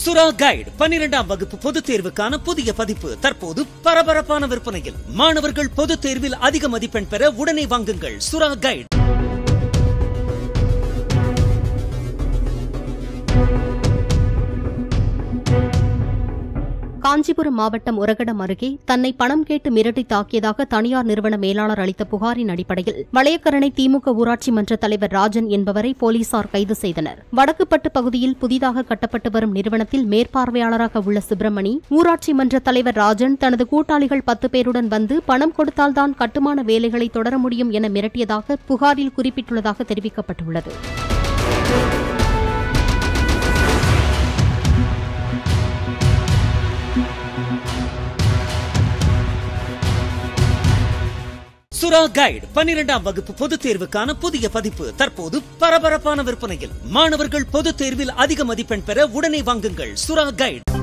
சுறா கைடு பன்னிரெண்டாம் வகுப்பு பொதுத் தேர்வுக்கான புதிய பதிப்பு தற்போது பரபரப்பான விற்பனையில் மாணவர்கள் பொதுத் தேர்வில் அதிக மதிப்பெண் பெற உடனே வாங்குங்கள் சுறா கைடு காஞ்சிபுரம் மாவட்டம் உரகடம் அருகே தன்னை பணம் கேட்டு மிரட்டி தாக்கியதாக தனியார் நிறுவன மேலாளர் அளித்த புகாரின் அடிப்படையில் வளையக்கரணை திமுக ஊராட்சி மன்ற தலைவர் ராஜன் என்பவரை போலீசார் கைது செய்தனர் வடக்குப்பட்டு பகுதியில் புதிதாக கட்டப்பட்டு வரும் நிறுவனத்தில் மேற்பார்வையாளராக உள்ள சுப்பிரமணி ஊராட்சி மன்ற தலைவர் ராஜன் தனது கூட்டாளிகள் பத்து பேருடன் வந்து பணம் கொடுத்தால்தான் கட்டுமான வேலைகளை தொடர முடியும் என மிரட்டியதாக புகாரில் குறிப்பிட்டுள்ளதாக தெரிவிக்கப்பட்டுள்ளது சுறா கைடு பன்னிரெண்டாம் வகுப்பு பொதுத் தேர்வுக்கான புதிய பதிப்பு தற்போது பரபரப்பான விற்பனையில் மாணவர்கள் பொதுத் தேர்வில் அதிக மதிப்பெண் பெற உடனே வாங்குங்கள் சுறா கைடு